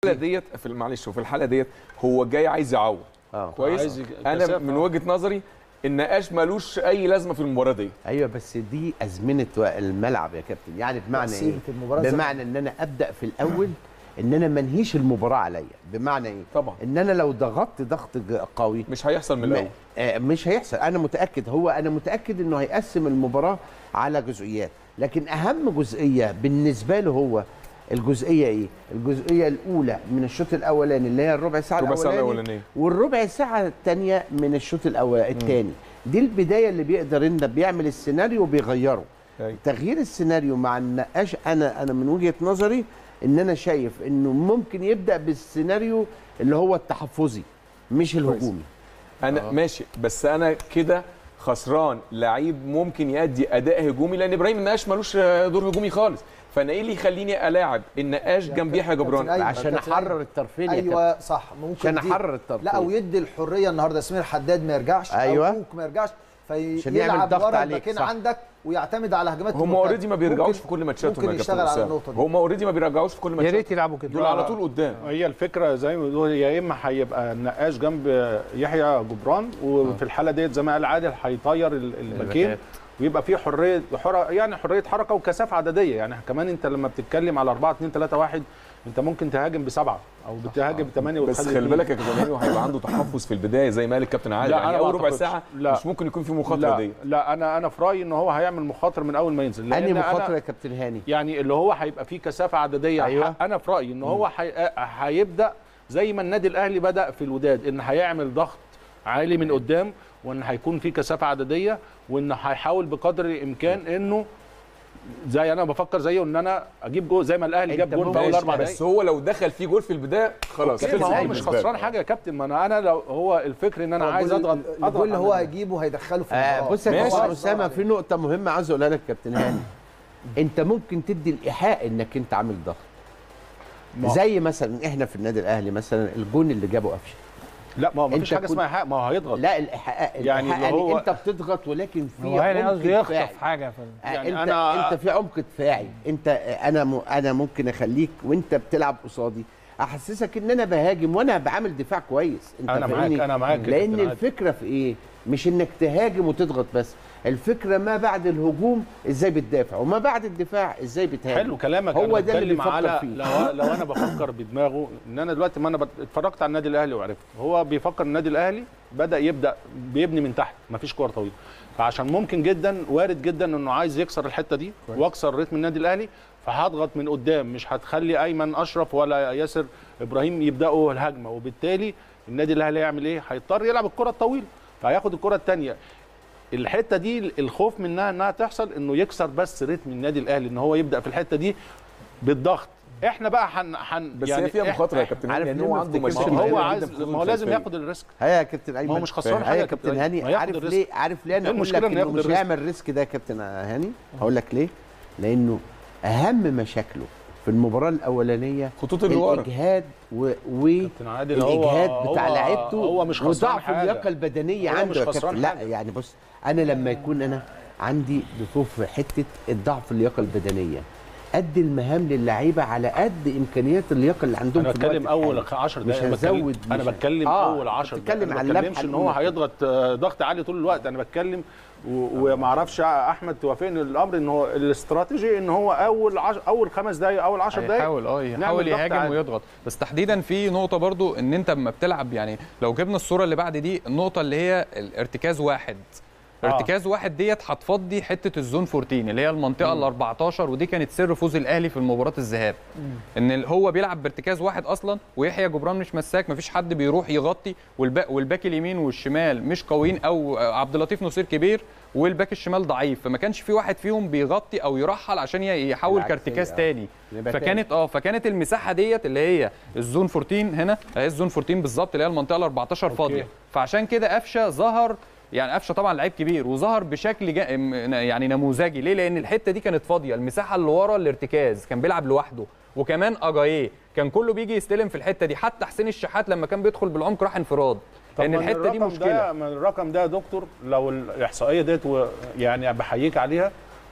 الحاله ديت في معلش في الحاله ديت هو جاي عايز يعوض اه كويس عايز يج- انا كثافة. من وجهه نظري ان اش ملوش اي لازمه في المباراه دي ايوه بس دي ازمنه و- الملعب يا كابتن يعني بمعنى ايه تقسيمة المباراة زي- بمعنى ان انا ابدا في الاول ان انا ما انهيش المباراه عليا بمعنى ايه طبعا ان انا لو ضغطت ضغط ج- قوي مش هيحصل من الاول م- آه، مش هيحصل انا متاكد هو انا متاكد انه هيقسم المباراه على جزئيات لكن اهم جزئيه بالنسبه له هو الجزئيه ايه الجزئيه الاولى من الشوط الاولاني اللي هي الربع ساعه ربع ساعة الاولاني الأولانية. والربع ساعه الثانيه من الشوط الاول الثاني دي البدايه اللي بيقدر ان بيعمل السيناريو وبيغيره أيوة. تغيير السيناريو مع النقاش انا انا من وجهه نظري ان انا شايف انه ممكن يبدا بالسيناريو اللي هو التحفظي مش الهجومي انا ماشي بس انا كده خسران لعيب ممكن يؤدي اداء هجومي لان ابراهيم النقاش ملوش دور هجومي خالص فانا ايه اللي يخليني الاعب النقاش جنب يحيى جبران أيوة. عشان كابتن احرر الطرفين يا كابتن. ايوه صح ممكن عشان دي- احرر الطرفين لا ويدي الحريه النهارده سمير حداد ما يرجعش أيوة. او كوك ما يرجعش عشان يعمل فيلعب ضغط ورا عليك، الباكين صح. عندك ويعتمد على هجمات هم المرتدة. اوريدي ما بيرجعوش ممكن- في كل ماتشاتهم ممكن يا يشتغل كابتن على أسامة. النقطه دي هم اوريدي ما بيرجعوش في كل يا ماتشاتهم ريت يلعبوا كده دول على طول قدام هي الفكره زي ما بيقولوا يا اما هيبقى النقاش جنب يحيى جبران وفي الحاله ديت زي ما قال عادل هيطير ال- الباكين الباكات. ويبقى في حريه حر يعني حريه حركه وكثافه عدديه يعني كمان انت لما بتتكلم على 4 2 3 1 انت ممكن تهاجم بسبعه او بتهاجم بثمانيه بس وتخلي خلي اتنين. بالك يا كابتن هاني وهيبقى عنده تحفظ في البدايه زي ما قال الكابتن عادل لا، يعني أنا ما اول ربع أعتقدش. ساعه لا. مش ممكن يكون في مخاطره لا دي لا انا انا في رايي ان هو هيعمل مخاطره من اول ما ينزل انهي لأن أنا- مخاطره يا كابتن هاني يعني اللي هو هيبقى فيه كثافه عدديه أيوة. انا في رايي ان هو هي- هيبدا زي ما النادي الاهلي بدا في الوداد ان هيعمل ضغط عالي من قدام وان هيكون في كثافه عدديه وان هيحاول بقدر الامكان انه زي انا بفكر زيه ان انا اجيب جول زي ما الاهلي جاب أنت جول في اول ماشي، اربع دقائق بس هو لو دخل فيه جول في البدايه خلاص كده ما خلص هو مش بالنسبة له. خسران حاجه يا كابتن ما انا انا لو هو الفكر ان انا هو عايز الجول- اضغط اضغط الجول اللي على هو النادي. هيجيبه هيدخله في آه المباراة. بص يا ماشي. كابتن اسامه في نقطه مهمه عايز اقولها لك كابتن هاني انت ممكن تدي الايحاء انك انت عامل ضغط ما هو- زي مثلا احنا في النادي الاهلي مثلا الجون اللي جابه قفشه لا ما هو مفيش أنت حاجه كنت- اسمها حق ما هو هيضغط لا الايحاء يعني الإيحاء اللي هو- انت بتضغط ولكن في هو يعني عمق قصدي دفاعي. يخطف حاجه في يعني يعني انت أنا- انت في عمق دفاعي انت انا م... انا ممكن اخليك وانت بتلعب قصادي احسسك ان انا بهاجم وانا بعمل دفاع كويس انت أنا معاك- فاهمني؟ أنا معاك يا لان كابتن عادل. الفكره في ايه مش انك تهاجم وتضغط بس الفكره ما بعد الهجوم ازاي بتدافع وما بعد الدفاع ازاي بتهاجم حلو كلامك هو أنا ده اللي بتكلم بيفكر على فيه. لو, لو انا بفكر بدماغه ان انا دلوقتي ما انا بت- اتفرجت على النادي الاهلي وعرفت هو بيفكر النادي الاهلي بدا يبدا بيبني من تحت مفيش كوره طويله فعشان ممكن جدا وارد جدا انه عايز يكسر الحته دي واكسر رتم النادي الاهلي فهضغط من قدام مش هتخلي ايمن اشرف ولا ياسر ابراهيم يبداوا الهجمه وبالتالي النادي الاهلي هيعمل ايه هيضطر يلعب الكره الطويله فهياخد الكره الثانيه الحته دي الخوف منها انها تحصل انه يكسر بس رتم النادي الاهلي ان هو يبدا في الحته دي بالضغط احنا بقى حن, حن بس هي فيها إح- مخاطره يا كابتن عارف لان ليه هو ما عنده افتكرش مشاكل ما هو كتيرة عايز جدا في ما هو لازم الخلفية. ياخد الريسك ها يا كابتن ايمن ما هو مش خسران ها حاجه يا يا كابتن كابتن هاني ما ياخد عارف الريسك. ليه عارف ليه انا إيه اقول المشكلة لك إنه انه ياخد مش الريسك؟ هيعمل الريسك ده يا كابتن هاني هقول لك ليه لانه اهم مشاكله في المباراه الاولانيه خطوط اللي ورا الاجهاد و, و... كابتن عادل هو الاجهاد بتاع هو- لعيبته هو مش خسران وضعف حاجه اللياقه البدنيه هو عنده مش يا خسران كابتن لا حاجة. يعني بص انا لما يكون انا عندي ضفوف في حته الضعف اللياقه البدنيه ادي المهام للعيبه على قد امكانيات اللياقه اللي عندهم انا في الوقت بتكلم اول الحالي. 10 مش دقائق بتكلم هزود انا مش- بتكلم آه، اول 10 دقائق بتتكلم انا على ما بتكلمش اللمحة ان هو الأولى. هيضغط آه، ضغط عالي طول الوقت انا بتكلم و- وما اعرفش احمد توافقني الامر ان هو الاستراتيجي ان هو اول عش... اول خمس دقائق اول 10 دقائق هيحاول اه نعمل يحاول ضغط يهاجم عالي. ويضغط بس تحديدا في نقطه برضو ان انت لما بتلعب يعني لو جبنا الصوره اللي بعد دي النقطه اللي هي الارتكاز واحد آه. ارتكاز واحد ديت هتفضي حته الزون 14 اللي هي المنطقه ال 14 ودي كانت سر فوز الاهلي في مباراه الذهاب ان ال- هو بيلعب بارتكاز واحد اصلا ويحيى جبران مش مساك مفيش حد بيروح يغطي والباك والباك اليمين والشمال مش قويين او عبد اللطيف نصير كبير والباك الشمال ضعيف فما كانش في واحد فيهم بيغطي او يرحل عشان ي- يحول بالعكس كارتكاز هي- تاني يبقى فكانت اه فكانت المساحه ديت اللي هي الزون 14 هنا هي الزون 14 بالظبط اللي هي المنطقه ال 14 فاضيه فعشان كده قفشه ظهر يعني قفشه طبعا لعيب كبير وظهر بشكل جا... م- يعني نموذجي ليه لان الحته دي كانت فاضيه المساحه اللي ورا الارتكاز كان بيلعب لوحده وكمان اجاييه كان كله بيجي يستلم في الحته دي حتى حسين الشحات لما كان بيدخل بالعمق راح انفراد طب لان ما الحته دي الرقم مشكله ده ما الرقم ده يا دكتور لو الاحصائيه ديت و- يعني بحييك عليها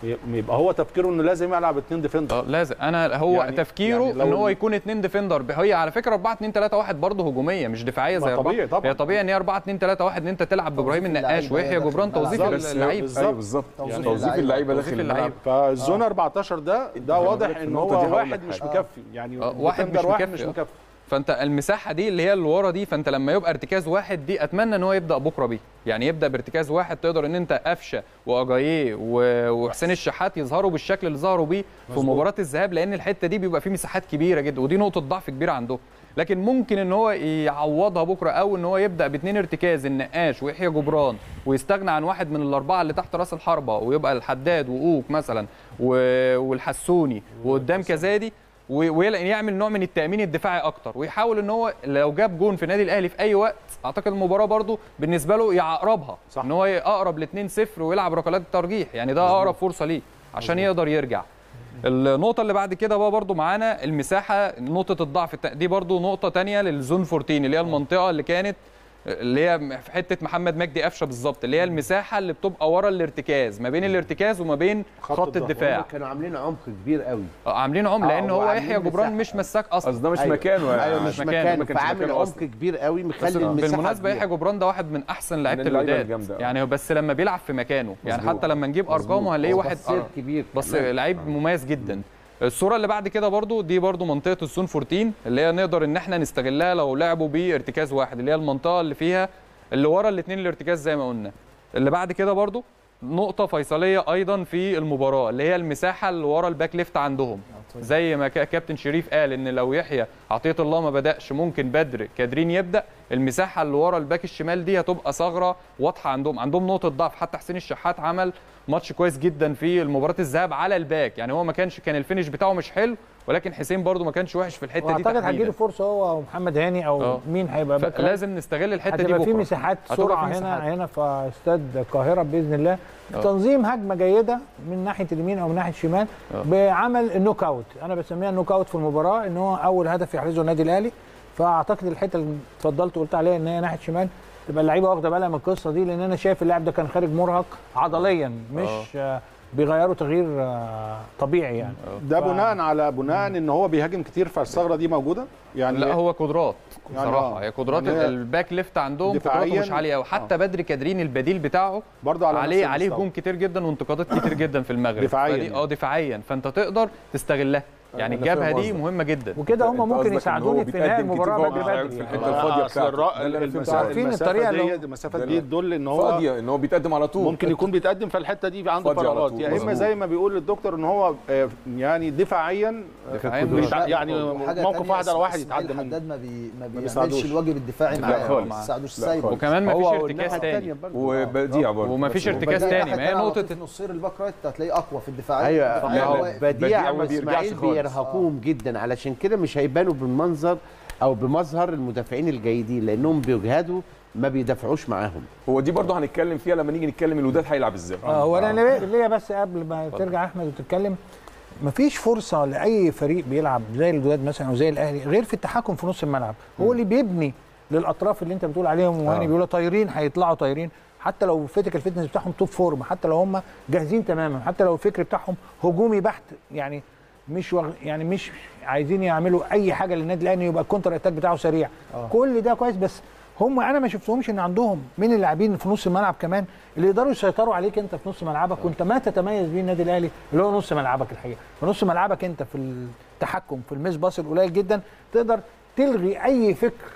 يبقى هو تفكيره انه لازم يلعب اتنين ديفندر اه لازم انا هو يعني- يعني تفكيره يعني يعني لو ان هو ال- يكون اتنين ديفندر هي على فكره 4 2 3 1 برضه هجوميه مش دفاعيه ما زي طبيعي 4 طبعاً. هي طبيعي ان هي 4 2 3 1 ان انت تلعب بابراهيم توظيف النقاش اللعيبة ويحيى داخل جبران الملعب. توظيف بالظبط. اللعيب بالظبط. ايوه بالظبط توظيف توظيف اللعيبة. اللعيبه داخل توظيف الملعب اللعيبة. فالزون 14 ده ده خلي واضح بالك في ان النقطة هو دي هقول واحد لك مش حاجة. مكفي يعني آه، واحد ديفندر مش واحد مكفي، مش آه. مكفي فانت المساحه دي اللي هي اللي ورا دي فانت لما يبقى ارتكاز واحد دي اتمنى ان هو يبدا بكره بيه يعني يبدا بارتكاز واحد تقدر ان انت قفشه واجاييه و- وحسين الشحات يظهروا بالشكل اللي ظهروا بيه في مباراه الذهاب لان الحته دي بيبقى فيه مساحات كبيره جدا ودي نقطه ضعف كبيره عندهم لكن ممكن ان هو يعوضها بكره او ان هو يبدا باثنين ارتكاز النقاش ويحيى جبران ويستغنى عن واحد من الاربعه اللي تحت راس الحربه ويبقى الحداد واوك مثلا و- والحسوني وقدام كزادي و- ويعمل نوع من التامين الدفاعي اكتر ويحاول ان هو لو جاب جون في النادي الاهلي في اي وقت اعتقد المباراه برضو بالنسبه له يعقربها صح. ان هو اقرب ل 2-0 ويلعب ركلات الترجيح يعني ده اقرب فرصه ليه عشان يقدر يرجع النقطة اللي بعد كده بقى برضو معانا المساحة نقطة الضعف الت- دي برضو نقطة تانية للزون 14 اللي هي المنطقة اللي كانت اللي هي في حتة محمد مجدي قفشة بالظبط اللي هي المساحة اللي بتبقى ورا الارتكاز ما بين الارتكاز وما بين خط خط الظهر. الدفاع هم كانوا عاملين عمق كبير قوي آه، عاملين عمق آه، لان هو وعاملين يحيى جبران مساحة. مش مساك اصلا اصل ده مش أيوة. مكانه يعني ايوه مش مكانه، مكانه ما كانش فعامل مكانه عمق أصلاً. كبير قوي بس مخلي المساحه بالمناسبه كبيرة. يحيى جبران ده واحد من احسن لعيبه من اللعيبة الوداد الجامدة. يعني بس لما بيلعب في مكانه يعني مظبوط. حتى لما نجيب ارقامه هنلاقيه واحد بصير آه، كبير بس كمان. لعيب مميز جدا الصوره اللي بعد كده برضو دي برضو منطقه السون 14 اللي هي نقدر ان احنا نستغلها لو لعبوا بارتكاز واحد اللي هي المنطقه اللي فيها اللي ورا الاثنين الارتكاز زي ما قلنا اللي بعد كده برضو نقطة فيصلية أيضا في المباراة اللي هي المساحة اللي ورا الباك ليفت عندهم زي ما كا- كابتن شريف قال إن لو يحيى عطية الله ما بدأش ممكن بدر كادرين يبدأ المساحة اللي ورا الباك الشمال دي هتبقى ثغرة واضحة عندهم عندهم نقطة ضعف حتى حسين الشحات عمل ماتش كويس جدا في المباراة الذهاب على الباك يعني هو ما كانش كان الفينش بتاعه مش حلو ولكن حسين برده ما كانش وحش في الحتة دي واعتقد هتجيله تحديدا فرصه هو ومحمد هاني او آه. مين هيبقى باك رايت. لازم نستغل الحتة دي هتبقى في بكرة مساحات هتبقى سرعه في هنا مساحات. هنا في استاد القاهره باذن الله آه. تنظيم هجمه جيده من ناحيه اليمين او من ناحيه الشمال آه. بعمل النوك اوت انا بسميها النوك اوت في المباراه ان هو اول هدف يحرزه النادي الاهلي فاعتقد الحته اللي اتفضلت وقلت عليها ان هي ناحيه شمال تبقى اللعيبه واخده بالها من القصه دي لان انا شايف اللاعب ده كان خارج مرهق عضليا مش آه. بيغيروا تغيير آه، طبيعي يعني ده بناء على بناء ان هو بيهاجم كتير فالثغره دي موجوده يعني لا هو قدرات يعني بصراحه آه. هي قدرات يعني هي الباك ليفت عندهم دفاعياً، قدراته مش عاليه قوي حتى بدري كادرين البديل بتاعه برضه على عليه نفس عليه المستوى. هجوم كتير جدا وانتقادات كتير جدا في المغرب دفاعياً فدي- يعني. اه دفاعيا فانت تقدر تستغلها يعني أنا الجبهه فاهم دي قصدك. مهمه جدا وكده هم أنت ممكن قصدك إن يساعدوني هو في نهايه بيتقدم كتير المباراه فهو بدري بيلعب بدري في يعني. الحتة الفاضية أصل بتاعته. الرا- ده اللي أنا فهمته. المسافة- عارفين المسافة الطريقة دي لو- المسافات ده دي اللي- تدل ان هو فاضيه ان هو بيتقدم على طول ممكن يكون بيتقدم في الحته دي عنده فاضي على فراغات طول، يا اما مظبوط. زي ما بيقول الدكتور ان هو آه، يعني دفاعيا دفاعيا مش مش ع- يعني وحاجة موقف تانية، واحد على واحد إسماعيل يتعدى منه حداد ما, بي ما بيساعدوش. بيعملش الواجب الدفاعي لا معاه خالص. ما بيساعدوش لا سايبه خالص. وكمان هو مفيش والناحية ارتكاز التانية تاني برضه. وبديع برضه ومفيش نفس ارتكاز الوقت. تاني، ما هي نقطة- في نصير الباك رايت هتلاقيه اقوى في الدفاعيه ايوه فهو لا، لا. واقف. بديع بديع ما بيرجعش واسماعيل خالص. بيرهقوهم جدا علشان كده مش هيبانوا بالمنظر او بمظهر المدافعين الجيدين لانهم بيجهدوا ما بيدافعوش معاهم هو دي برضه هنتكلم فيها لما نيجي نتكلم الوداد هيلعب ازاي اه هو انا ليا- ليا بس قبل ما ترجع احمد وتتكلم مفيش فرصه لاي فريق بيلعب زي الوداد مثلا او زي الاهلي غير في التحكم في نص الملعب هو اللي بيبني للاطراف اللي انت بتقول عليهم وهاني آه. بيقولوا طايرين هيطلعوا طايرين حتى لو الفيتيكال فيتنس بتاعهم توب فورم حتى لو هم جاهزين تماما حتى لو الفكر بتاعهم هجومي بحت يعني مش وغ... يعني مش عايزين يعملوا اي حاجه للنادي الاهلي يبقى الكونتر اتاك بتاعه سريع آه. كل ده كويس بس هم انا ما شفتهمش ان عندهم من اللاعبين في نص الملعب كمان اللي يقدروا يسيطروا عليك انت في نص ملعبك وانت ما تتميز بيه النادي الاهلي اللي هو نص ملعبك الحقيقه في نص ملعبك انت في التحكم في الميس باص القليل جدا تقدر تلغي اي فكر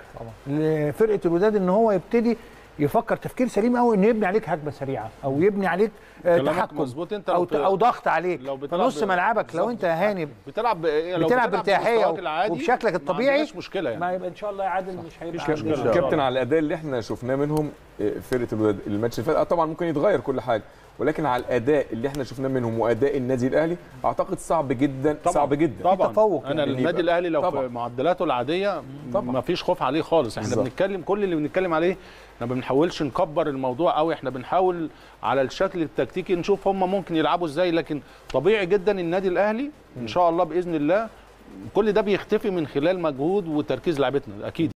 لفرقه الوداد ان هو يبتدي يفكر تفكير سليم قوي انه يبني عليك هجمه سريعه او يبني عليك آه، كلامك تحكم مظبوط انت او لو ت- او ضغط عليك لو في بتلعب نص ب- ملعبك لو بالظبط. انت يا هاني بتلعب ب- لو بتلعب بارتياحيه بمستواك العادي وبشكلك ما الطبيعي عندناش مشكله يعني ما يبقى ان شاء الله يعادل مش هيبقى مفيش عندنا مشكلة. كابتن على الاداء اللي احنا شفناه منهم آه، فرقه الوداد الماتش اللي فات آه، طبعا ممكن يتغير كل حاجه ولكن على الاداء اللي احنا شفناه منهم واداء النادي الاهلي اعتقد صعب جدا طبعا صعب جدا طبعا تفوق انا يعني. النادي الاهلي لو طبعاً. في معدلاته العاديه طبعاً. ما فيش خوف عليه خالص احنا بالظبط. بنتكلم كل اللي بنتكلم عليه احنا ما بنحاولش نكبر الموضوع قوي احنا بنحاول على الشكل التكتيكي نشوف هم ممكن يلعبوا ازاي لكن طبيعي جدا النادي الاهلي ان شاء الله باذن الله كل ده بيختفي من خلال مجهود وتركيز لعيبتنا اكيد